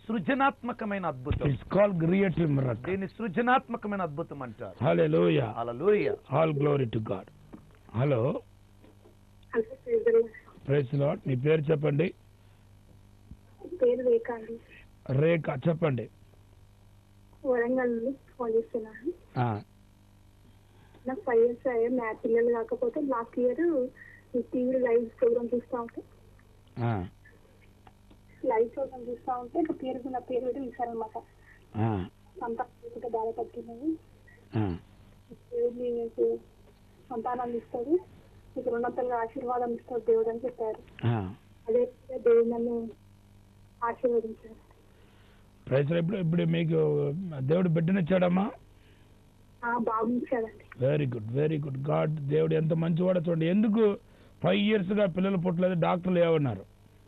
సృజనాత్మకమైన అద్భుతం It's called creative miracle. దీన్ని సృజనాత్మకమైన అద్భుతం అంటారు Hallelujah. అలలోయ All glory to God. Hello అంటే పేరు ప్రైస్ లాడ్ మీ పేరు చెప్పండి పేరు రేఖ అండి రేఖ చెప్పండి వరంగల్ నుండి ఫోన్ చేస్తున్నాను ఆ, నాకు ఫైవ్ ఇయర్స్ అయ్యాయి నా పిల్లలు కాకపోతే last year TV live program చూస్తూ ఉంటే ఆ, లైవ్ ప్రోగ్రామ్ చూస్తూ ఉంటే నా పేరు నా పేరు కూడా ఇచ్చారనమాట ఆ, సంతానం బాధపడుతున్నాను ఆ. దేవుడు మీకు సంతానాన్ని ఇస్తాడు మీకు రెండంతలుగా ఆశీర్వాదం ఇస్తాడు దేవుడు అని చెప్పారు ఆ. అదే దేవుడు నన్ను ఆశీర్వదించారు ప్రైస్ లార్డ్. ఇప్పుడు ఇప్పుడు మీకు దేవుడు బిడ్డనిచ్చాడమ్మా ఆ బాబు ఇచ్చాడండి very good very good God దేవుడు ఎంత మంచివాడో చూడండి ఎందుకు ఫైవ్ ఇయర్స్ గా పిల్లలు పుట్టలేదు డాక్టర్లు ఏమన్నారు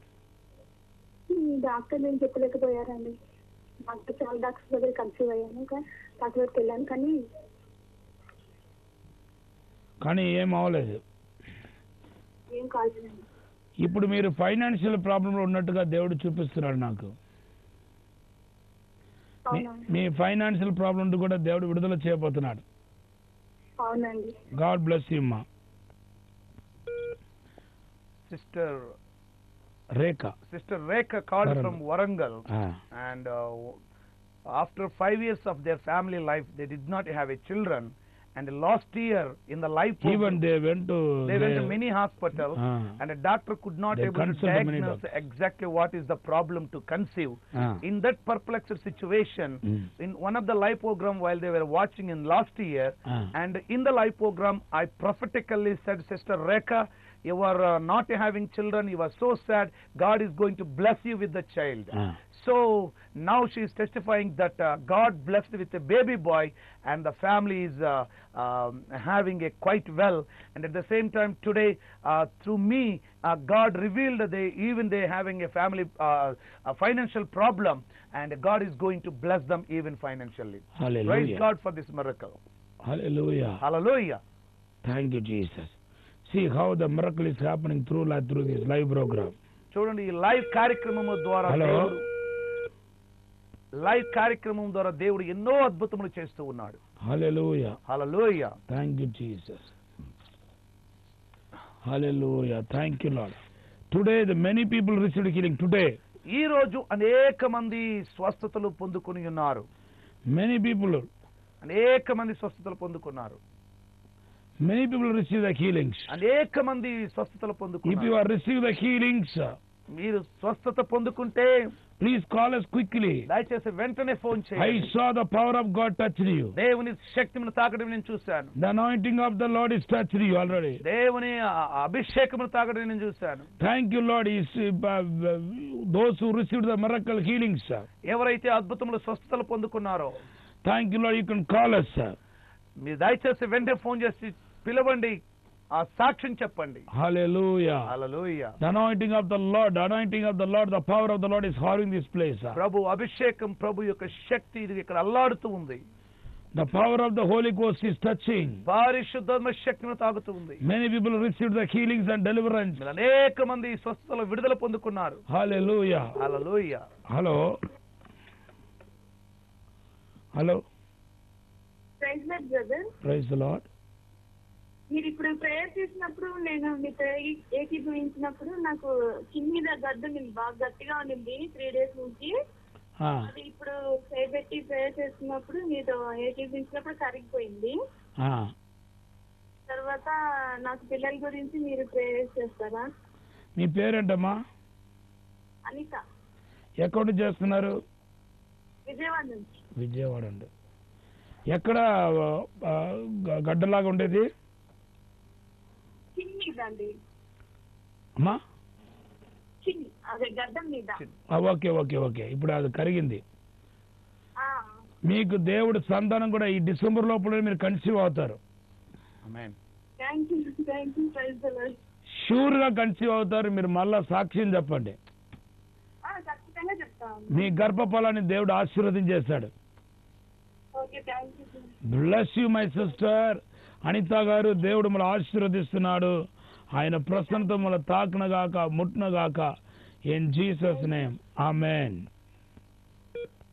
ఈ డాక్టర్ నేను చెప్పలేకపోయారండి డాక్టర్ చాలా డాక్టర్స్ దగ్గర కన్సీవ్ అయ్యాను కానీ డాక్టర్ దగ్గరికి వెళ్ళాను కానీ కానీ ఏం అవ్వలేదు ఏం కాలేదండి ఇప్పుడు మీరు ఫైనాన్షియల్ ప్రాబ్లంలో ఉన్నట్టుగా దేవుడు చూపిస్తున్నాడు నాకు మీ- అవునండి మీ ఫైనాన్షియల్ ప్రాబ్లం నుండి కూడా దేవుడు విడుదల చేయబోతున్నాడు అవునండి గాడ్ బ్లెస్ యూ మా sister Rekha sister Rekha called Varangal. From Warangal ఆ, and uh, after five years of their family life, they did not have a children. And last year, in the life even program, they went they went to many hospitals, and a doctor could not They able to consulted many diagnose doctors. exactly what is the problem to conceive. In that perplexed situation, in one of the live program while they were watching in last year, and in the live program, I prophetically said, Sister Rekha, you are uh, not having children, you are so sad, God is going to bless you with the child. So now she is testifying that uh, God blessed with a baby boy and the family is uh, um, having a quite well. And at the same time today, uh, through me, uh, God revealed that they even they having a family uh, a financial problem and God is going to bless them even financially. Praise Hallelujah. God for this miracle. Hallelujah. Hallelujah. Thank you, Jesus. See how the miracle is happening through li- through this live program. చూడండి ఈ live కార్యక్రమము ద్వారా Hello. దేవుడు live కార్యక్రమం ద్వారా దేవుడు ఎన్నో అద్భుతములు చేస్తూ ఉన్నాడు Hallelujah. Hallelujah Thank you, Jesus. Hallelujah. Thank you, Lord. Today, the many people received healing. Today, ఈ రోజు అనేక మంది స్వస్థతలు పొందుకుని ఉన్నారు many people, అనేక మంది స్వస్థతలు పొందుకున్నారు many people receive the healings. అనేక మంది స్వస్థతలు If you పొందుకున్నారు are receiving the healings, మీరు స్వస్థత పొందుకుంటే please call us quickly. దయచేసి వెంటనే ఫోన్ I చేయండి saw the power of God touching you. దేవుని శక్తిని తాకడం నేను చూశాను The anointing of the Lord is touching you already. దేవుని ఆ- అభిషేకమును తాకడం నేను చూశాను Thank you, Lord. Is uh, uh, those who received the miracle healings. sir. ఎవరైతే అద్భుతములు స్వస్థతలు పొందుకున్నారో Thank you, Lord. You can call us. sir. మీరు దయచేసి వెంటనే ఫోన్ చేసి పిలవండి ఆ సాక్ష్యం చెప్పండి Hallelujah. Hallelujah The anointing of the Lord, the anointing of the Lord, the power of the Lord is hovering this place. sir. ప్రభు అభిషేకం ప్రభు యొక్క శక్తి ఇది ఇక్కడ అల్లాడుతూ ఉంది The power of the Holy Ghost is touching. పరిశుద్ధాత్మ శక్తిని తాగుతూ ఉంది Many people received the healings and deliverance. మీరు అనేక మంది స్వస్థతలు విడుదల పొందుకున్నారు Hallelujah. Hallelujah Hello. Hello. Praise lord brother Praise the Lord. మీరు ఇప్పుడు ప్రేయర్ చేసినప్పుడు నేను మీతో ఏ- ఏకీభవించినప్పుడు నాకు కింద మీద గడ్డ ఉంది బాగా గట్టిగా ఉండింది త్రీ డేస్ నుంచి Ah, అది ఇప్పుడు చేపెట్టి ప్రేయర్ చేస్తున్నప్పుడు మీతో ఏకీభవించినప్పుడు కరిగిపోయింది ah. తర్వాత నాకు పిల్లల గురించి మీరు ప్రేయర్ చేస్తారా మీ పేరేంటమ్మా అనిత ఎక్కడ నుంచి చేస్తున్నారు విజయవాడ నుంచి విజయవాడ అండి ఎక్కడ ఆ, గ- గడ్డలాగా ఉండేది చిన్ని అండి అమ్మా చిన్ని అదే గడ్డం మీద ఆ, ఓకే ఓకే ఓకే ఇప్పుడు అది కరిగింది ఆ, మీకు దేవుడు సంతానం కూడా ఈ డిసెంబర్ లోపల మీరు కన్సీవ్ అవుతారు amen thank you thank you praise the Lord. Sure గా కన్సీవ్ అవుతారు మీరు మళ్ళా సాక్ష్యం చెప్పండి ఆ, ఖచ్చితంగా చెప్తాను మీ గర్భఫలాన్ని దేవుడు ఆశీర్వదించేశాడు okay thank you bless you my sister Anita గారు దేవుడు మన ఆశీర్వదిస్తున్నాడు ఆయన ప్రసన్నత మన తాకనగాక ముట్నగాక in Jesus name amen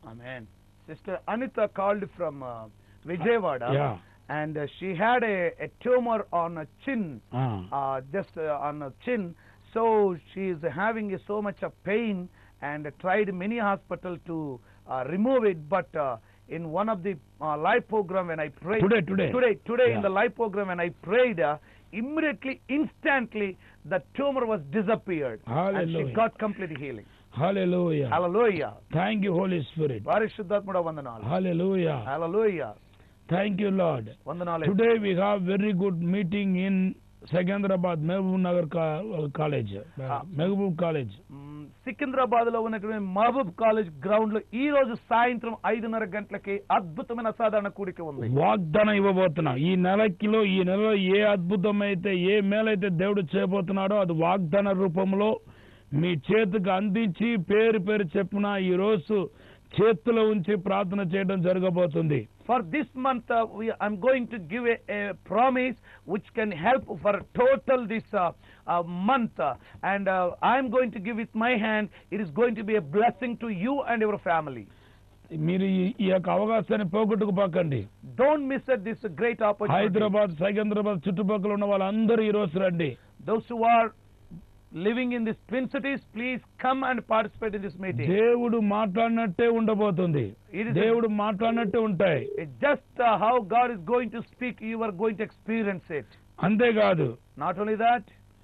Amen. Sister Anita called from uh, Vijayawada. Yeah. And uh, she had a, a tumor on her chin, ఆ, uh, just uh, on her chin. So she is having uh, so much of pain and tried many hospital to uh, remove it. But uh, in one of the uh, live program when I prayed Today, today. today, today in Yeah. the live program when I prayed, uh, immediately, instantly, the tumor was disappeared and Hallelujah. she got complete healing. హల్లెలూయా Hallelujah. Thank you holy spirit పరిశుద్ధాత్ముడ వందనాలు హల్లెలూయా Hallelujah. Thank you lord వందనాలు today we have very good meeting in Secunderabad Mahbub Nagar college Mahbub college మ్, సికింద్రాబాద్ లో ఉన్నటువంటి Mahabub college ground లో ఈ రోజు సాయంత్రం ఐదున్నర గంటలకి అద్భుతమైన అసాధారణ కూడిక ఉంది వాగ్దానం ఇవ్వబోతున్నాం ఈ నెలకిలో ఈ నెలలో ఏ అద్భుతమైతే ఏ మేలైతే దేవుడు చేయబోతున్నాడో అది వాగ్దాన రూపంలో మీ చేతికి అందించి పేరు పేరు చెప్పున ఈ రోజు చేతిలో ఉంచి ప్రార్థన చేయడం జరగబోతుంది for this month I'm going to give a promise which can help for total this month and I'm going to give with my hand it is going to be a blessing to you and your family మీరు ఈ- ఈ యొక్క అవకాశాన్ని పోగొట్టుకుపోకండి don't miss at this great opportunity Hyderabad Secunderabad చుట్టుపక్కల ఉన్న వాళ్ళందరూ ఈ రోజు రండి those who are living in these twin cities please come and participate in this meeting దేవుడు మాట్లాడినట్టే ఉండబోతుంది It is a- దేవుడు మాట్లాడినట్టే ఉంటాయి It's just uh, how God is going to speak, you are going to experience it. అంతేకాదు Not only that,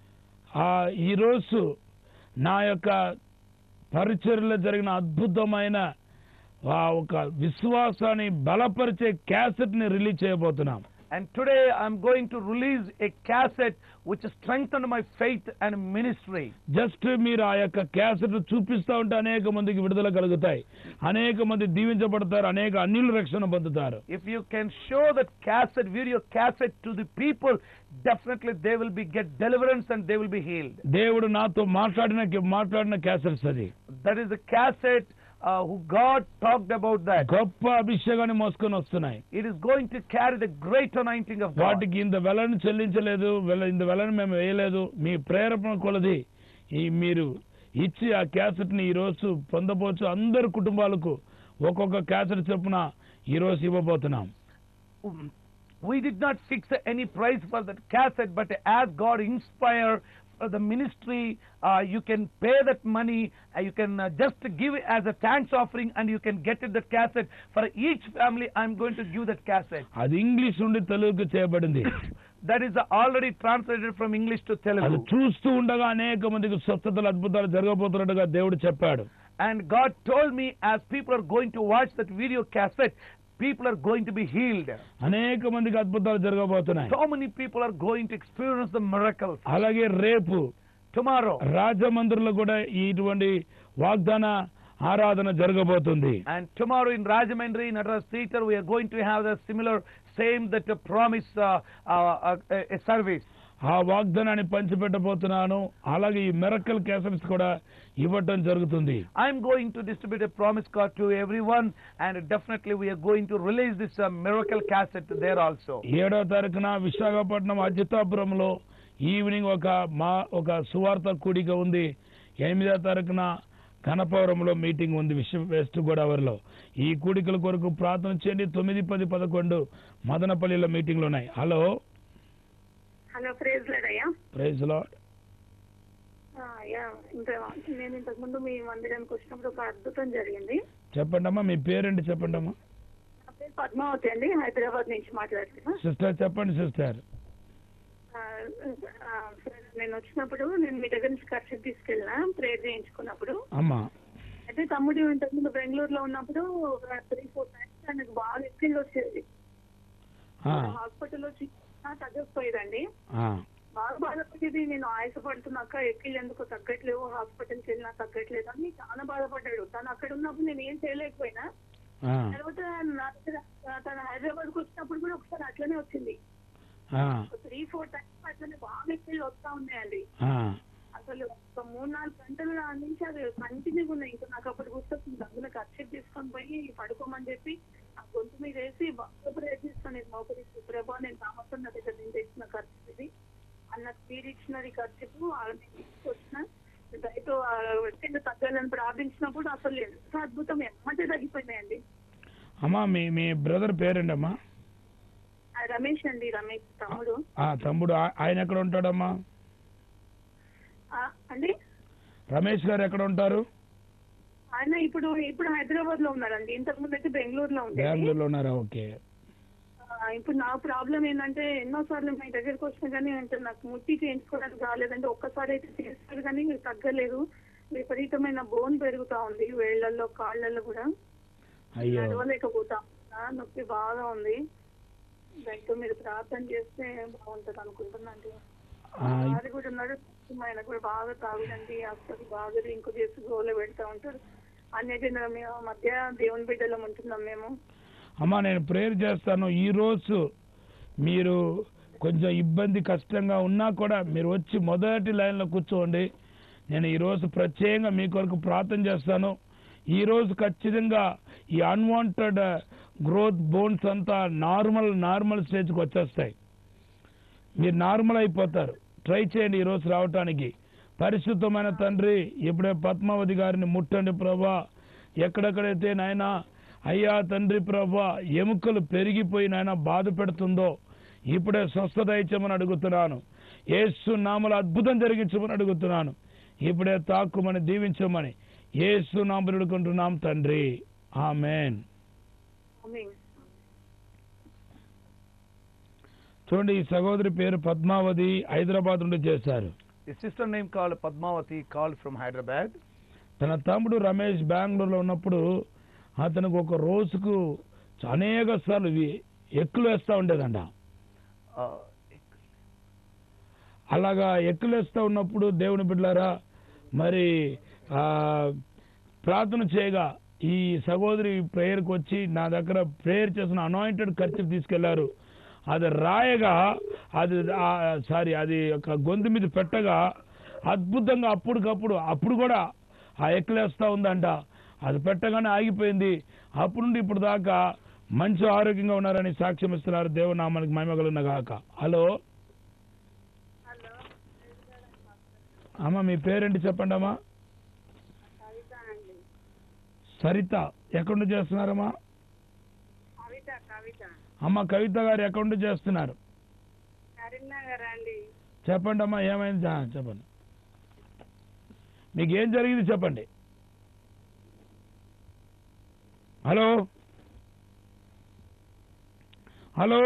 ఆ ఈ రోజు నా యొక్క పరిచర్లో జరిగిన అద్భుతమైన ఆ ఒక విశ్వాసాన్ని బలపరిచే క్యాసెట్ ని రిలీజ్ చేయబోతున్నాం and today I'm going to release a cassette which strengthened my faith and ministry. Just మీరు ఆ యొక్క క్యాసెట్ చూపిస్తా ఉంటే అనేక మందికి విడుదల కలుగుతాయి అనేక మంది దీవించబడతారు అనేక అన్యుల రక్షణ పొందుతారు If you can show that cassette, video cassette to the people, definitely they will be get deliverance and they will be healed. దేవుడు నాతో మాట్లాడిన మాట్లాడిన క్యాసెట్స్ అది That is the cassette uh, who God talked about that. గొప్ప అభిషేకాన్ని మోసుకొని వస్తున్నాయి It is going to carry the great anointing of God. వాటికి ఇంత వెలను చెల్లించలేదు వెల- ఇంత వెలను మేము వేయలేదు మీ ప్రేరేపణ కొలది ఈ మీరు ఇచ్చి ఆ క్యాసెట్ ని ఈ రోజు పొందవచ్చు అందరు కుటుంబాలకు ఒక్కొక్క క్యాసెట్ చొప్పున ఈ రోజు ఇవ్వబోతున్నాం Um, we did not fix any price for that cassette, but as God inspired for the ministry, uh, you can pay that money. Uh, you can uh, just give it as a thanks offering, and you can get it that cassette for each family. I'm going to give that cassette. అది English నుండి తెలుగుకు చేయబడింది That is uh, already translated from English to అది Telugu. చూస్తూ ఉండగా అనేక మందికి స్వస్థతలు అద్భుతాలు జరగబోతున్నట్టుగా దేవుడు చెప్పాడు And God told me, as people are going to watch that video cassette, people are going to be healed. అనేక మందికి అద్భుతాలు జరగబోతున్నాయి So many people are going to experience the miracles. అలాగే రేపు Tomorrow, రాజమందిర్లో కూడా ఇటువంటి వాగ్దాన ఆరాధన జరగబోతుంది And tomorrow in Rajamandri, Natras Theatre, we are going to have the similar, same that uh, promise uh, uh, uh, a service. ఆ వాగ్దానాన్ని పంచిపెట్టబోతున్నాను అలాగే ఈ మెరకల్ క్యాసెట్స్ కూడా ఇవ్వటం జరుగుతుంది I'm going to distribute a promise card to everyone, and definitely we are going to release this uh, miracle cassette there also. ఏడో తారీఖున Visakhapatnam అజితాపురంలో evening ఒక మా ఒక సువార్త కూడిక ఉంది ఎనిమిదో తారీఖున కనపవరంలో మీటింగ్ ఉంది విశ్వ వెస్ట్ గోదావరిలో ఈ కూడికల కొరకు ప్రార్థన చేయండి తొమ్మిది పది పదకొండు మదనపల్లిలో మీటింగ్లు ఉన్నాయి హలో హలో ప్రేజ్ లేడయ్యా ప్రైజ్ లో అయ్యా ఇంకా నేను ఇంతకు ముందు మీ మందిరానికి వచ్చినప్పుడు ఒక అద్భుతం జరిగింది చెప్పండమ్మా మీ పేరేంటి చెప్పండమ్మా నా పేరు పద్మావతి అండి హైదరాబాద్ నుంచి మాట్లాడుతున్నా సిస్టర్ చెప్పండి సిస్టర్ ఆ, ఆ, నేను వచ్చినప్పుడు నేను మీ దగ్గర నుంచి ఖర్చు తీసుకెళ్ళినా ప్రేర్ చేయించుకున్నప్పుడు అమ్మా అయితే తమ్ముడు ఇంతకు ముందు బెంగళూరులో ఉన్నప్పుడు త్రీ ఫోర్ టైమ్స్ ఆయనకు బాగా ఎక్కిళ్ళు వచ్చేది ఆ, హాస్పిటల్లో చిన్న తగ్గకపోయేదండి ఆ, బాగా బాధపడేది నేను ఆయాసపడుతున్నాక ఎక్కిళ్ళు ఎందుకు తగ్గట్లేవు హాస్పిటల్కి వెళ్ళినా తగ్గట్లేదు అని చాలా బాధపడ్డాడు తను అక్కడ ఉన్నప్పుడు నేను ఏం చేయలేకపోయినా ఆ, తర్వాత నా దగ్గర తను హైదరాబాద్ కు వచ్చినప్పుడు కూడా ఒకసారి అట్లనే వచ్చింది ఆ, త్రీ ఫోర్ టైమ్స్ అట్లనే బాగా ఎక్కిళ్ళు వస్తా ఉన్నాయండి ఆ. అసలు ఒక మూడు నాలుగు గంటల నుంచి అది కంటిన్యూగా ఉన్నాయి ఇంకా నాకు అప్పుడు గుర్తొస్తుంది అందులో ఖర్చు తీసుకొని పోయి పడుకోమని చెప్పి ఆ గొంతు మీద వేసి బాగా ప్రేర్ తీసుకొని మోపరి ప్రభా నేను కామతం నా దగ్గర నేను తెచ్చిన ఖర్చు ఇది అన్న మీరు ఇచ్చినది ఖర్చుకు వచ్చిన వెయిట్ కింద తగ్గాలని ప్రార్థించినప్పుడు అసలు ఎంత అద్భుతం ఎమ్మటే తగ్గిపోయినాయండి అమ్మా మీ మీ బ్రదర్ పేరేంటి అమ్మా ఆ రమేష్ అండి రమేష్ తమ్ముడు ఆ తమ్ముడు ఆ- ఆయన ఎక్కడ ఉంటాడమ్మా ఆ, అండి రమేష్ గారు ఎక్కడ ఉంటారు ఆయన ఇప్పుడు ఇప్పుడు హైదరాబాద్ లో ఉన్నారండి ఇంతకు ముందు అయితే బెంగళూరులో ఉండేది బెంగళూరులో ఉన్నారా ఓకే ఆ, ఇప్పుడు నా ప్రాబ్లం ఏంటంటే ఎన్నో సార్లు మీ దగ్గరకు వచ్చినా కానీ అంటే నాకు ముట్టి చేయించుకోవడానికి రాలేదంటే ఒక్కసారి అయితే చేస్తారు కానీ తగ్గలేదు విపరీతమైన బోన్ పెరుగుతా ఉంది వేళ్లలో కాళ్ళల్లో కూడా అయ్యో నడవలేకపోతా ఆ, నొప్పి బాగా ఉంది దాంతో మీరు ప్రార్థన చేస్తే బాగుంటది అనుకుంటున్నాను ఆ, వారు కూడా ఉన్నాడు ఆయన కూడా బాగా తాగుదండి అసలు బాగా డ్రింక్ చేసి గోల పెడతా ఉంటాడు అన్యజనుల మేము మధ్య దేవుని బిడ్డలం ఉంటున్నాం మేము అమ్మా నేను ప్రేయర్ చేస్తాను ఈ రోజు మీరు కొంచెం ఇబ్బంది కష్టంగా ఉన్నా కూడా మీరు వచ్చి మొదటి లైన్లో కూర్చోండి నేను ఈ రోజు ప్రత్యేకంగా మీ కొరకు ప్రార్థన చేస్తాను ఈ రోజు ఖచ్చితంగా ఈ అన్వాంటెడ్ గ్రోత్ బోన్స్ అంతా నార్మల్ నార్మల్ స్టేజ్కి వచ్చేస్తాయి మీరు నార్మల్ అయిపోతారు ట్రై చేయండి ఈరోజు రావటానికి పరిశుద్ధమైన తండ్రి ఇప్పుడే పద్మావతి గారిని ముట్టండి ప్రభా ఎక్కడెక్కడైతే నాయన అయ్యా తండ్రి ప్రభా ఎముకలు పెరిగిపోయి నాయన బాధ పెడుతుందో ఇప్పుడే స్వస్థత ఇచ్చమని అడుగుతున్నాను ఏసు నామలు అద్భుతం జరిగించమని అడుగుతున్నాను ఇప్పుడే తాక్కుమని దీవించమని ఏసు నామలు అడుగుకుంటున్నాం తండ్రి ఆమెన్ ఆమేన్. చూడండి ఈ సహోదరి పేరు పద్మావతి హైదరాబాద్ నుండి చేశారు A sister name called Padmavati called from Hyderabad. తన తమ్ముడు రమేష్ బెంగళూరులో ఉన్నప్పుడు అతనికి ఒక రోజుకు అనేక సార్లు ఇవి ఎక్కులు వేస్తూ ఉండేదంట Uh, అలాగా ఎక్కులు వేస్తూ ఉన్నప్పుడు దేవుని బిడ్డలారా మరి ఆ, ప్రార్థన చేయగా ఈ సహోదరి ప్రేయర్కి వచ్చి నా దగ్గర ప్రేయర్ చేసిన అనాయింటెడ్ ఖర్చు తీసుకెళ్లారు అది రాయగా అది సారీ అది ఒక గొంతు మీద పెట్టగా అద్భుతంగా అప్పటికప్పుడు అప్పుడు కూడా ఆ ఎక్కలేస్తా ఉందంట అది పెట్టగానే ఆగిపోయింది అప్పుడు నుండి ఇప్పుడు దాకా మంచి ఆరోగ్యంగా ఉన్నారని సాక్ష్యం ఇస్తున్నారు దేవునామానికి మహిమగలున్న గాక హలో అమ్మ మీ పేరేంటి చెప్పండి అమ్మా సరిత ఎక్కడి నుండి చేస్తున్నారమ్మా కవిత కవిత అమ్మ కవిత గారు ఎక్కడి నుండి చేస్తున్నారు కరీంనగర్ అండి చెప్పండి అమ్మా ఏమైంది ఆ, చెప్పండి మీకు ఏం జరిగింది చెప్పండి hello hello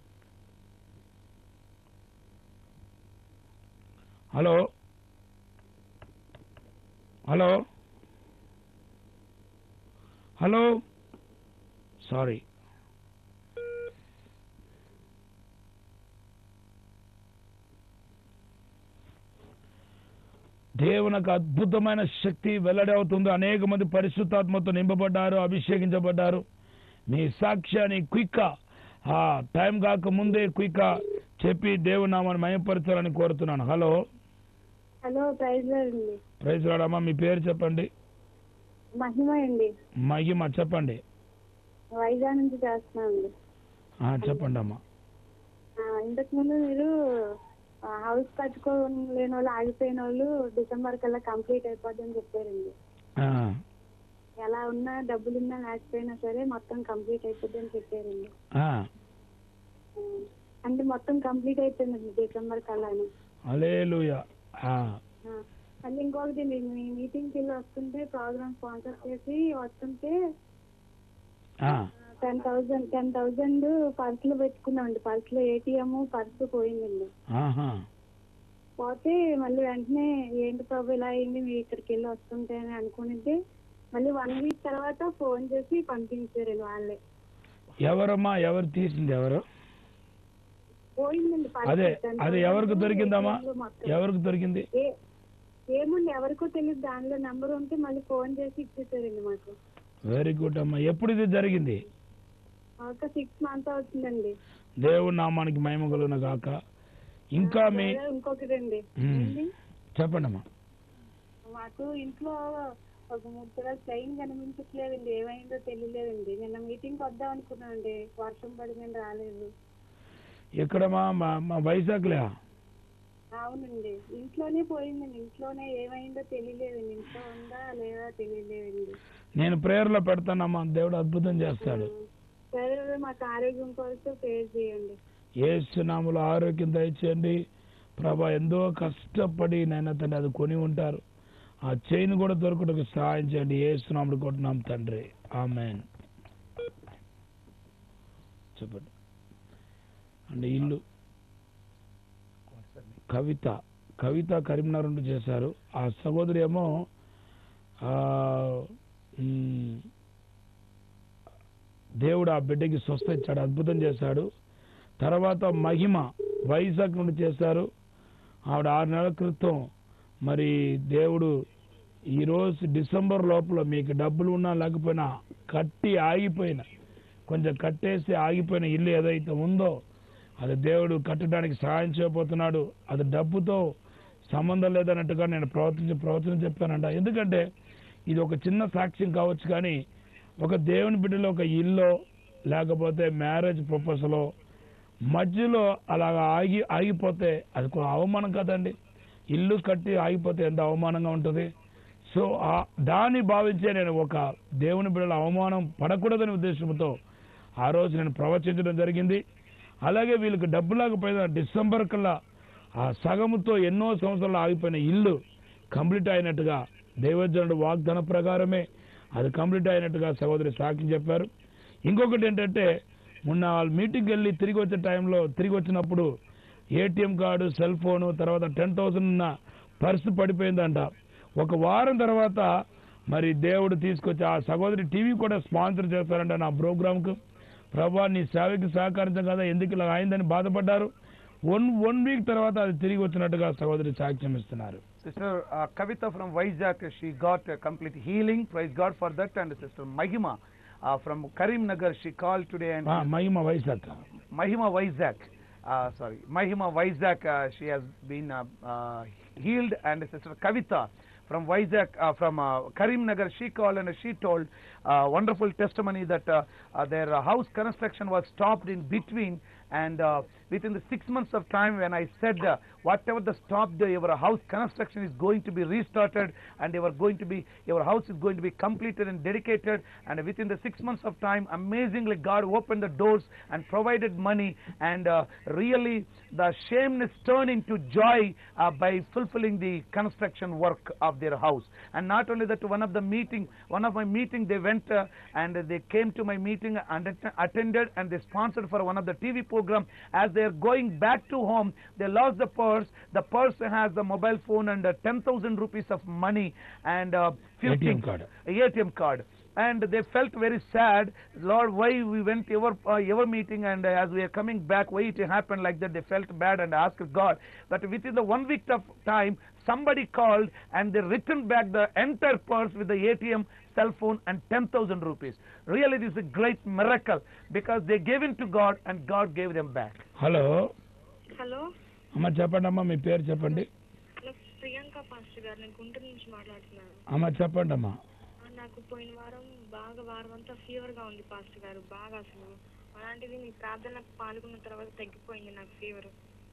hello hello hello sorry దేవునికి అద్భుతమైన శక్తి వెల్లడి అవుతుంది అనేక మంది పరిశుద్ధాత్మతో నింపబడ్డారు అభిషేకించబడ్డారు మీ సాక్ష్యాన్ని క్విక్ ఆ టైం కాక ముందే క్విక్ చెప్పి దేవుని నామాన్ని మయపరచాలని కోరుతున్నాను హలో హలో ప్రైజ్ అండి ప్రైజ్ రాడమ్మా మీ పేరు చెప్పండి మహిమ అండి మహిమ చెప్పండి వైజాగ్ నుంచి చేస్తున్నానండి ఆ, చెప్పండి అమ్మా ఆ, ఇంతకు ముందు మీరు ఆ, హౌస్ కట్టుకోలేని వాళ్ళు ఆగిపోయిన వాళ్ళు డిసెంబర్ కల్లా కంప్లీట్ అయిపోద్దని చెప్పారండి ఆ, ఎలా ఉన్నా డబ్బులున్నా లేకపోయినా సరే మొత్తం కంప్లీట్ అయిపోద్ది అని చెప్పారండి ఆ, ఆ, అంటే మొత్తం కంప్లీట్ అయిపోయిందండి డిసెంబర్ కల్లాని హల్లెలూయా ఆ, ఆ, మళ్ళీ ఇంకొకటి మీ- మీ మీటింగ్కి వెళ్ళి వస్తుంటే ప్రోగ్రామ్ స్పాన్సర్ చేసి వస్తుంటే ఆ, టెన్ థౌజండ్ టెన్ థౌజండ్ పర్సులో పెట్టుకున్నామండి పర్సులో ఏటీఎం పర్సు పోయిందండి ఆహా పోతే మళ్ళీ వెంటనే ఏంటి ప్రభు ఇలా అయింది మీరు ఇక్కడికి వెళ్ళి వస్తుంటే అని అనుకునితే మళ్ళీ వన్ వీక్ తర్వాత ఫోన్ చేసి పంపించారండి వాళ్ళే ఎవరమ్మా ఎవరు తీసింది ఎవరు పోయిందండి పర్సు. అదే 10,000 అది ఎవరికి దొరికిందమ్మా ATM లో మొత్తం. ఎవరికి దొరికింది ఏ- ఏముంది ఎవరికో తెలియదు దానిలో నెంబర్ ఉంటే మళ్ళీ ఫోన్ చేసి ఇచ్చేసారండి మాకు వెరీ గుడ్ అమ్మా ఎప్పుడు ఇది జరిగింది ఒక సిక్స్ మంత్స్ అవుతుందండి దేవుడి నామానికి మహిమ కలుగును గాక ఇంకా మీ అలాగే ఇంకొకటి అండి మ్మ్. ఏంటి? చెప్పండి అమ్మా మాకు ఇంట్లో ఒక ముద్ర ట్రైన్ కనిపించట్లేదండి ఏమైందో తెలియలేదండి నిన్న మీటింగ్ వద్దాం అనుకున్నానండి వర్షం పడిందని రాలేదు ఇక్కడ మా మా- మా వైజాగ్లే ఆ అవునండి ఇంట్లోనే పోయిందండి ఇంట్లోనే ఏమైందో తెలియలేదండి ఇంట్లో ఉందా లేదా తెలియలేదండి నేను ప్రేయర్లో పెడతానమ్మా దేవుడు అద్భుతం చేస్తాడు సరే మాకు ఆరోగ్యం కోసం పేరు చేయండి ఏసునాములు ఆరోగ్యం దయచేయండి ప్రభా ఎంతో కష్టపడి నాయన తండ్రి అది కొని ఉంటారు ఆ చైన్ కూడా దొరకడానికి సహాయం చేయండి ఏసునాముడు కొట్టున్నాం తండ్రి ఆమెన్ చెప్పండి అంటే ఇల్లు కవిత కవిత కరీంనగర్ నుండి చేశారు ఆ సహోదరి ఏమో ఆ, మ్, దేవుడు ఆ బిడ్డకి స్వస్థ ఇచ్చాడు అద్భుతం చేశాడు తర్వాత మహిమ వైజాగ్ నుండి చేశారు ఆవిడ ఆరు నెలల క్రితం మరి దేవుడు ఈరోజు డిసెంబర్ లోపల మీకు డబ్బులు ఉన్నా లేకపోయినా కట్టి ఆగిపోయిన కొంచెం కట్టేసి ఆగిపోయిన ఇల్లు ఏదైతే ఉందో అది దేవుడు కట్టడానికి సహాయం చేయబోతున్నాడు అది డబ్బుతో సంబంధం లేదన్నట్టుగా నేను ప్రవర్తించి ప్రవచనం చెప్పానంట ఎందుకంటే ఇది ఒక చిన్న సాక్ష్యం కావచ్చు కానీ ఒక దేవుని బిడ్డలో ఒక ఇల్లు లేకపోతే మ్యారేజ్ ప్రపోజలో మధ్యలో అలాగ ఆగి ఆగిపోతే అది ఒక అవమానం కదండి ఇల్లు కట్టి ఆగిపోతే ఎంత అవమానంగా ఉంటుంది సో ఆ దాన్ని భావించే నేను ఒక దేవుని బిడ్డల అవమానం పడకూడదనే ఉద్దేశంతో ఆ రోజు నేను ప్రవచించడం జరిగింది అలాగే వీళ్ళకి డబ్బు లేకపోయినా డిసెంబర్ కల్లా ఆ సగముతో ఎన్నో సంవత్సరాలు ఆగిపోయిన ఇల్లు కంప్లీట్ అయినట్టుగా దైవజనుడు వాగ్దాన ప్రకారమే అది కంప్లీట్ అయినట్టుగా సహోదరి సాక్షి చెప్పారు ఇంకొకటి ఏంటంటే మొన్న వాళ్ళు మీటింగ్కి వెళ్ళి తిరిగి వచ్చే టైంలో తిరిగి వచ్చినప్పుడు ఏటీఎం కార్డు సెల్ ఫోను తర్వాత టెన్ థౌసండ్ ఉన్న పర్సు పడిపోయిందంట ఒక వారం తర్వాత మరి దేవుడు తీసుకొచ్చి ఆ సహోదరి టీవీ కూడా స్పాన్సర్ చేస్తారంట నా ప్రోగ్రామ్కు ప్రభా నీ సేవకి సహకరించం కదా ఎందుకు ఇలా అయిందని బాధపడ్డారు వన్ వన్ వీక్ తర్వాత అది తిరిగి వచ్చినట్టుగా సహోదరి సాక్ష్యం ఇస్తున్నారు Sister uh, Kavita from Vizag, she got a complete healing. Praise God for that. And Sister Mahima uh, from Karim Nagar, she called today and ఆ, Mahima Visakha Mahima Vizag. Uh, sorry, Mahima Vizag, uh, she has been uh, uh, healed. And Sister Kavita from Vizag, uh, from uh, Karim Nagar, she called and she told uh, wonderful testimony that uh, uh, their uh, house construction was stopped in between. And uh, within the six months of time, when I said uh, whatever the stop, the, your house construction is going to be restarted, and you are going to be your house is going to be completed and dedicated. And within the six months of time, amazingly, God opened the doors and provided money, and uh, really the shameness turned into joy uh, by fulfilling the construction work of their house. And not only that, one of the meeting, one of my meeting, they went uh, and they came to my meeting and att- attended, and they sponsored for one of the TV program. As they are going back to home, they lost the purse. The purse has the mobile phone and uh, 10,000 rupees of money and uh, few ATM things. card. ATM card. And they felt very sad. Lord, why we went your uh, your meeting and uh, as we are coming back, why it happened like that? They felt bad and asked God. But within the one week of time, somebody called and they returned back the entire purse with the ATM, cell phone, and 10,000 rupees. Really, this is a great miracle because they gave in to God and God gave them back. Hello hello అమ్మ చెప్పండి అమ్మా మీ పేరు చెప్పండి hello Priyanka pastor గారు నేను గుంటూరు నుంచి మాట్లాడుతున్నాను అమ్మ చెప్పండి అమ్మా ఆ, నాకు పోయిన వారం బాగా వారం అంతా ఫీవర్ గా ఉంది పాస్టర్ గారు బాగా అసలు అలాంటిది మీ ప్రార్థనకు పాల్గొన్న తర్వాత తగ్గిపోయింది నాకు ఫీవర్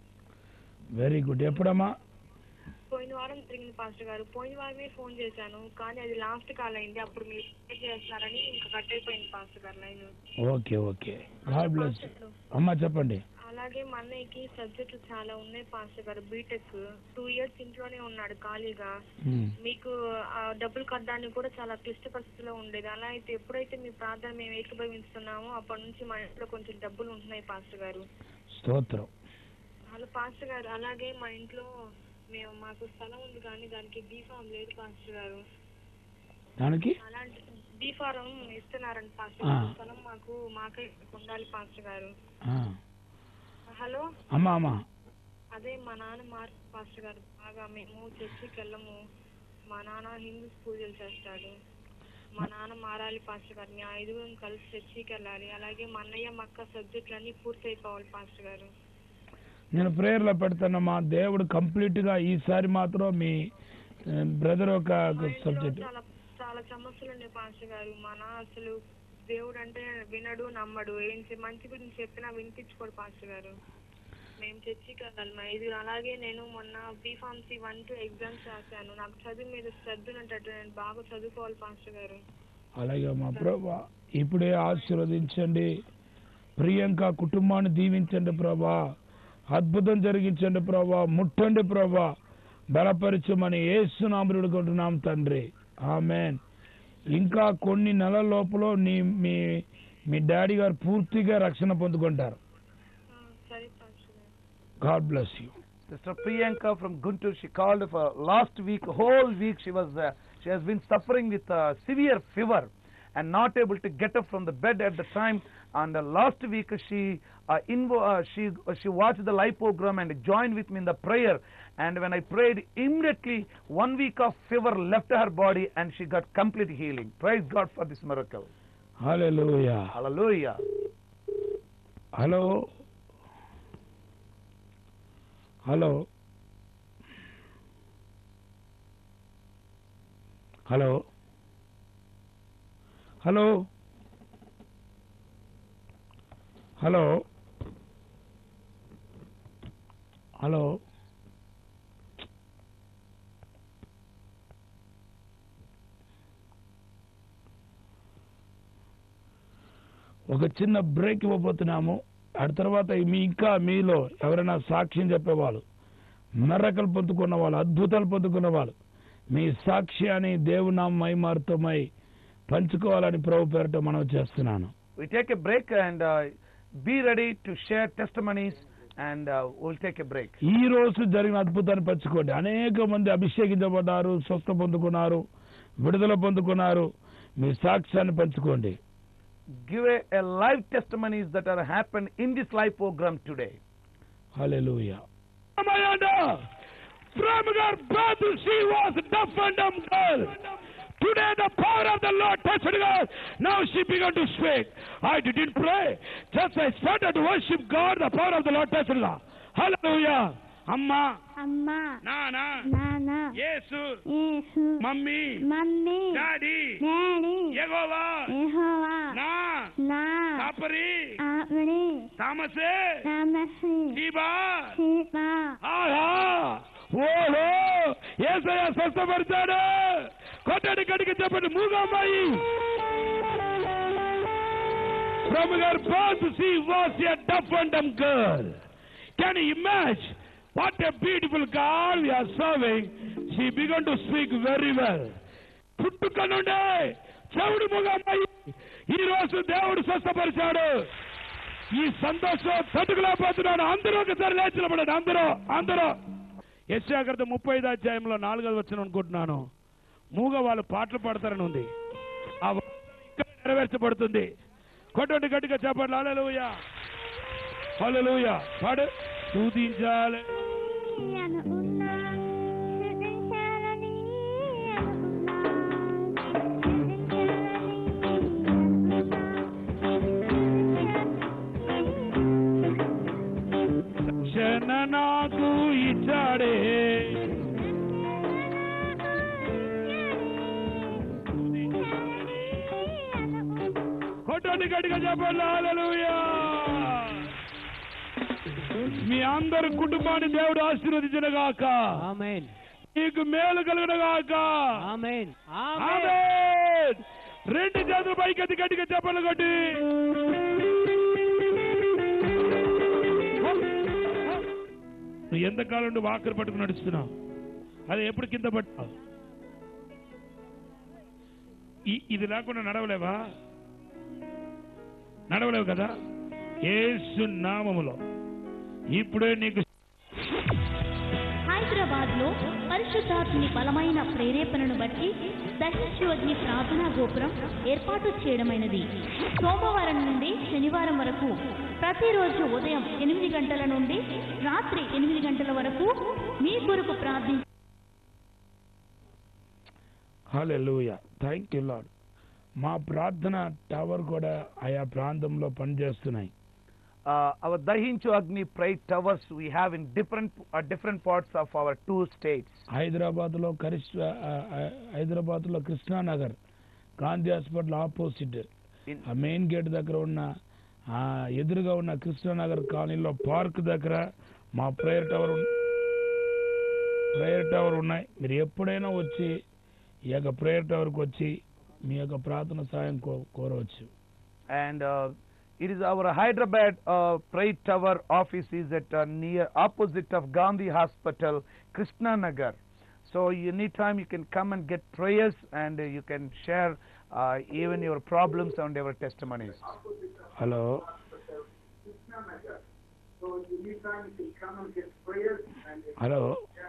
వెరీ గుడ్ ఎప్పుడమ్మా పోయిన వారం తిరిగింది పాస్టర్ గారు పోయిన వారమే ఫోన్ చేశాను కానీ అది లాస్ట్ కాల్ అయింది అప్పుడు మీరు ఏం చేస్తున్నారని ఇంకా కట్ అయిపోయింది పాస్టర్ గారు line okay okay God bless అమ్మ చెప్పండి అలాగే మా అన్నయ్యకి సబ్జెక్టులు చాలా ఉన్నాయి పాస్టర్ గారు బీటెక్ టూ ఇయర్స్ ఇంట్లోనే ఉన్నాడు ఖాళీగా ఉమ్. మీకు ఆ డబ్బులు కట్టడానికి కూడా చాలా క్లిష్ట పరిస్థితిలో ఉండేది అలా అయితే ఎప్పుడైతే మీ ప్రార్థన మేము ఏకీభవిస్తున్నామో అప్పటి నుంచి మా ఇంట్లో కొంచెం డబ్బులు ఉంటున్నాయి పాస్టర్ గారు స్తోత్రం అలా పాస్టర్ గారు అలాగే మా ఇంట్లో మేము మాకు స్థలం ఉంది కానీ దానికి బీఫామ్ లేదు పాస్టర్ గారు దానికి అలాంటి బీఫారం ఇస్తున్నారండి పాస్టర్ ఆ. గారు స్థలం మాకు మాకే ఉండాలి పాస్టర్ గారు ఆ. హలో అమ్మా అమ్మా అదే మా నాన్న మార్ పాస్టర్ గారు బాగా మేము చర్చికి వెళ్ళము మా నాన్న హిందూస్ పూజలు చేస్తాడు మా నాన్న మారాలి పాస్టర్ గారు మీ ఐదుగురం కలిసి చర్చికి వెళ్ళాలి అలాగే మా అన్నయ్య మా అక్క సబ్జెక్టులు అన్ని పూర్తి అయిపోవాలి పాస్టర్ గారు నేను ప్రేయర్లో పెడతానమ్మా దేవుడు కంప్లీట్గా ఈసారి మాత్రం మీ బ్రదర్ ఒక మా ఇంట్లో సబ్జెక్ట్ చాలా చాలా సమస్యలు ఉన్నాయి పాస్టర్ గారు మా నాన్న అసలు దేవుడు అంటే వినడు నమ్మడు ఏం చే- మంచి గురించి చెప్పినా వినిపించుకోడు పాస్టర్ గారు మేము చర్చికి వెళ్ళాలి మా ఐదుగురు అలాగే నేను మొన్న బీఫార్మసీ వన్ టూ ఎగ్జామ్స్ రాశాను నాకు చదువు మీద శ్రద్ధ ఉన్నట్టు నేను బాగా చదువుకోవాలి పాస్టర్ గారు అలాగే మా ప్రభా ఇప్పుడే ఆశీర్వదించండి ప్రియాంక కుటుంబాన్ని దీవించండి ప్రభా అద్భుతం జరిగించండి ప్రభా ముట్టండి ప్రభా బలపరచమని ఏసునామరుడు కొంటున్నాం తండ్రి ఆమెన్ ఇంకా కొన్ని నెలల లోపల నీ మీ మీ డాడీ గారు పూర్తిగా రక్షణ పొందుకుంటారు ఆ, సరే పాస్టర్ గారు God bless you Sister Priyanka from Guntur, she called for last week, whole week she was, uh, she has been suffering with uh, severe fever and not able to get up from the bed at the time. And uh, last week she, uh, invo- uh, she, uh, she watched the live program and joined with me in the prayer. And when I prayed, immediately one week of fever left her body and she got complete healing. Praise God for this miracle. హల్లెలూయా Hallelujah. Hello hello hello hello hello hello ఒక చిన్న break ఇవ్వబోతున్నాము ఆ తర్వాత మీ ఇంకా మీలో ఎవరైనా సాక్ష్యం చెప్పేవాళ్ళు మెర్రకలు పొందుకున్న వాళ్ళు అద్భుతాలు పొందుకున్న వాళ్ళు మీ సాక్ష్యాన్ని దేవునామ మైమారుతమై పంచుకోవాలని ప్రభు పేరట మనం చేస్తున్నాను We take a break and uh, be ready to share testimonies and uh, we'll take a break. ఈ రోజు జరిగిన అద్భుతాన్ని పంచుకోండి అనేక మంది అభిషేకించబడ్డారు స్వస్థ పొందుకున్నారు విడుదల పొందుకున్నారు మీ సాక్ష్యాన్ని పంచుకోండి give a, a live testimonies that are happened in this live program today. Hallelujah. Amayanda, from her birth she was deaf and dumb girl. Today the power of the Lord touched her. Now she began to speak. I didn't pray. Just I started to worship God. The power of the Lord touched her. Hallelujah. అమ్మా అమ్మా నానా నాన్న యేసు యేసు mummy mummy daddy daddy యెహోవా యెహోవా నా నా కాపరి ఆవిడి తామసే రామసి జీబా సీత ఆహా ఓహో ఏసయ్య స్వస్థపరిచాడు కొట్టడి కడికి చెప్పండి మూగా అమ్మాయి From her birth she was a deaf and dumb girl. Can you imagine what a beautiful God we are serving? She began to speak very well. పుట్టుక నుండే చెవుడు మూగ అమ్మాయి ఈ రోజు దేవుడు స్వస్థపరిచాడు ఈ సంతోషం తట్టుకులేకపోతున్నాను అందరూ ఒకసారి లేచి నిలబడండి అందరూ అందరూ యశాగ్రత ముప్పై ఐదు అధ్యాయంలో నాలుగోది వచ్చిన అనుకుంటున్నాను మూగ వాళ్ళు పాటలు పాడతారని ఉంది ఆ వాగ్దానం ఇంకా నెరవేర్చబడుతుంది కొట్టండి గట్టిగా చెప్పండి హల్లెలూయా హల్లెలూయా పాడు స్తుతించాలి అనుకున్నా స్తుతించాలని రక్షణ నాకు ఇచ్చాడే కొట్టండి గట్టిగా చెప్పండి హల్లెలూయా మీ అందరి కుటుంబాన్ని దేవుడు ఆశీర్వదించిన గాక ఆమెన్ నీకు మేలు కలుగున గాక ఆమెన్ ఆమేన్. రెండు చేతులు పైకెత్తి గట్టిగా చెప్పండి కొట్టి నువ్వు ఎంతకాలం నుండి వాకరు పట్టుకుని నడుస్తున్నావు అది ఎప్పుడు కింద పట్టావు ఈ- ఇది లేకుండా నడవలేవా నడవలేవు కదా ఏసు నామములో ఇప్పుడే నీకు హైదరాబాద్ లో పరిశుద్ధాత్ముని బలమైన ప్రేరేపణను బట్టి దహించు ప్రార్థనా గోపురం ఏర్పాటు చేయడమైనది సోమవారం నుండి శనివారం వరకు ప్రతిరోజు ఉదయం ఎనిమిది గంటల నుండి రాత్రి ఎనిమిది గంటల వరకు మీ కొరకు ప్రార్థించి హాలెలూయా థ్యాంక్ యూ లాడ్ మా ప్రార్థన టవర్ కూడా ఆయా ప్రాంతంలో పనిచేస్తున్నాయి Uh, our Dahinchu Agni Pride Towers we have in different uh, different parts of our two states. Hyderabad లో కరిష్ట హైదరాబాద్ లో Krishnanagar Gandhi hospital opposite In, ఆ మెయిన్ గేట్ దగ్గర ఉన్న ఆ, ఎదురుగా ఉన్న కృష్ణానగర్ కాలనీలో పార్క్ దగ్గర మా ప్రేయర్ టవర్ ఉన్- ప్రేయర్ టవర్ ఉన్నాయి మీరు ఎప్పుడైనా వచ్చి ఈ యొక్క ప్రేయర్ టవర్కి వచ్చి మీ యొక్క ప్రార్థన సాయం కో- కోరవచ్చు And uh, it is our Hyderabad uh, Prayer Tower office is at uh, near opposite of Gandhi Hospital, Krishna Nagar. So anytime you can come and get prayers and uh, you can share uh, even your problems and your testimonies. Hello hello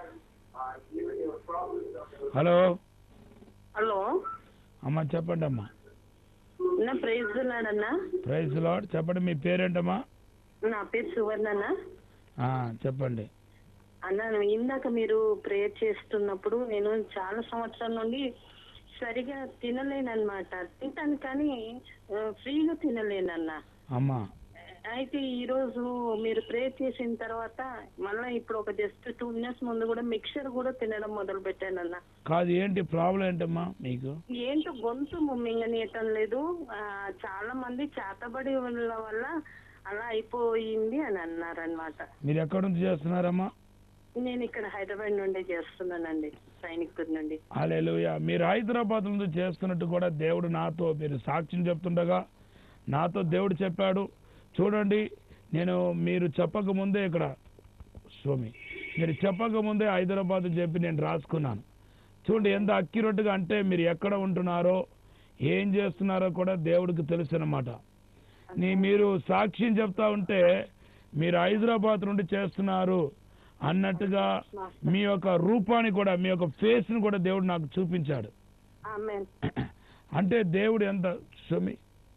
hello hello అమ్మా చెప్పండి అమ్మా నా praise ఉన్నాడన్నా praise lord చెప్పండి మీ పేరేంటమ్మా నా పేరు సువర్ణన్న ఆ, చెప్పండి అన్న ఇందాక మీరు ప్రేయర్ చేస్తున్నప్పుడు నేను చాలా సంవత్సరాల నుండి సరిగా తినలేనన్నమాట తింటాను కానీ ఆ, ఫ్రీగా తినలేనన్నా అమ్మా అయితే ఈ రోజు మీరు ప్రేయర్ చేసిన తర్వాత మళ్ళీ ఇప్పుడు ఒక జస్ట్ టూ మినిట్స్ ముందు కూడా మిక్చర్ కూడా తినడం మొదలు పెట్టానన్నా కాదు ఏంటి ప్రాబ్లం ఏంటమ్మా మీకు ఏంటో గొంతు మింగనీయటం లేదు ఆ, చాలా మంది చేతబడి వల్ల వల్ల అలా అయిపోయింది అని అన్నారనమాట మీరు ఎక్కడి నుంచి చేస్తున్నారమ్మా నేను ఇక్కడ హైదరాబాద్ నుండి చేస్తున్నానండి సైనిక్పూర్ నుండి అలెలుయ మీరు హైదరాబాద్ నుంచి చేస్తున్నట్టు కూడా దేవుడు నాతో మీరు సాక్ష్యం చెప్తుండగా నాతో దేవుడు చెప్పాడు చూడండి నేను మీరు చెప్పక ముందే ఇక్కడ స్వామి మీరు చెప్పక ముందే హైదరాబాద్ చెప్పి నేను రాసుకున్నాను చూడండి ఎంత అక్యురేట్గా అంటే మీరు ఎక్కడ ఉంటున్నారో ఏం చేస్తున్నారో కూడా దేవుడికి తెలుసు అన్నమాట నీ మీరు సాక్ష్యం చెప్తా ఉంటే మీరు హైదరాబాద్ నుండి చేస్తున్నారు అన్నట్టుగా మీ యొక్క రూపాన్ని కూడా మీ యొక్క ఫేస్ని కూడా దేవుడు నాకు చూపించాడు ఆమె అంటే దేవుడు ఎంత స్వామి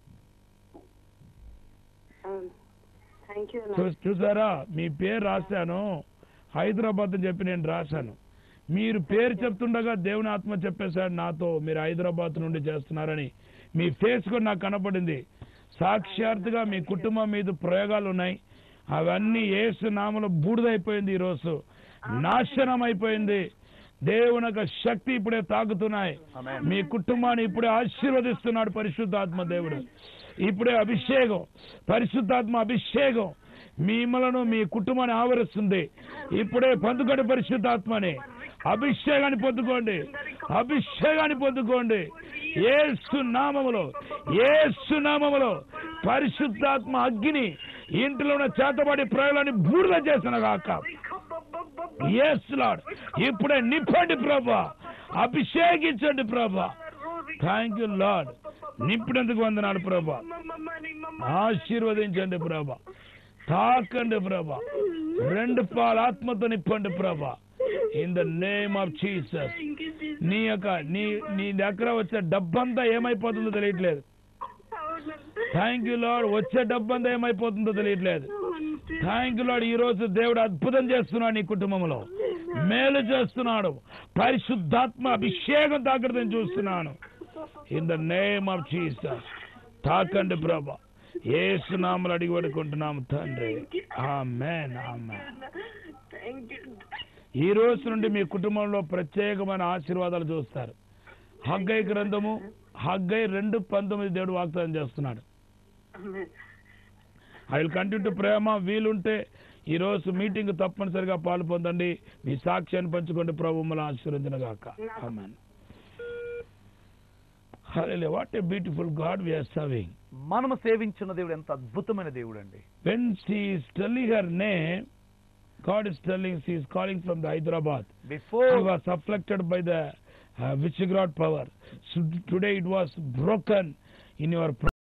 థ్యాంక్ యూ చూ- చూసారా మీ పేరు రాశాను హైదరాబాద్ అని చెప్పి నేను రాశాను మీరు పేరు చెప్తుండగా దేవుని ఆత్మ చెప్పేశాడు నాతో మీరు హైదరాబాద్ నుండి చేస్తున్నారని మీ ఫేస్ కూడా నాకు కనపడింది సాక్షాత్తుగా మీ కుటుంబం మీద ప్రయోగాలు ఉన్నాయి అవన్నీ ఏసు నామలో బూడిదైపోయింది ఈరోజు నాశనం అయిపోయింది దేవుని యొక్క శక్తి ఇప్పుడే తాకుతున్నాయి మీ కుటుంబాన్ని ఇప్పుడే ఆశీర్వదిస్తున్నాడు పరిశుద్ధాత్మ దేవుడు ఇప్పుడే అభిషేకం పరిశుద్ధాత్మ అభిషేకం మిమ్మలను మీ కుటుంబాన్ని ఆవరిస్తుంది ఇప్పుడే పొందుకోండి పరిశుద్ధాత్మని అభిషేకాన్ని పొందుకోండి అభిషేకాన్ని పొందుకోండి ఏసు నామములో ఏసు నామములో పరిశుద్ధాత్మ అగ్ని ఇంటిలో ఉన్న చేతబడి ప్రయోగాన్ని బూడిద చేసిన కాక ఎస్ లాడ్ ఇప్పుడే నింపండి ప్రభా అభిషేకించండి ప్రభా థ్యాంక్ యూ లాడ్ నింపినందుకు వందనాలు ప్రభా ఆశీర్వదించండి ప్రభా తాకండి ప్రభా రెండు పాల ఆత్మతో నింపండి ప్రభా in the name of Jesus నీ యొక్క నీ నీ దగ్గర వచ్చే డబ్బంతా ఏమైపోతుందో తెలియట్లేదు థ్యాంక్ యూ లాడ్ వచ్చే డబ్బంతా ఏమైపోతుందో తెలియట్లేదు థ్యాంక్ యూ లాడ్ ఈ రోజు దేవుడు అద్భుతం చేస్తున్నాడు నీ కుటుంబంలో మేలు చేస్తున్నాడు పరిశుద్ధాత్మ అభిషేకం తాకడం చూస్తున్నాను in the name of Jesus తాకండి ప్రభా ఏసునామలు అడిగి పడుకుంటున్నాము తండ్రి ఆమెన్ ఆమెన్ థ్యాంక్ యూ ఈ రోజు నుండి మీ కుటుంబంలో ప్రత్యేకమైన ఆశీర్వాదాలు చూస్తారు హగ్గై గ్రంథము హగ్గై రెండు పంతొమ్మిది దేవుడు వాగ్దానం చేస్తున్నాడు ఐ విల్ కంటిన్యూ టు ప్రేమ వీలుంటే ఈ రోజు మీటింగ్ తప్పనిసరిగా పాలు పొందండి మీ సాక్ష్యాన్ని పంచుకోండి ప్రభు మమ్మల్ని ఆశీర్వదించిన గాక amen hallelujah what a beautiful God we are serving మనము సేవించిన దేవుడు ఎంత అద్భుతమైన దేవుడు అండి when she is telling her name God is telling she is calling from the Hyderabad she before was afflicted by the uh, Vichigrat power so today it was broken in your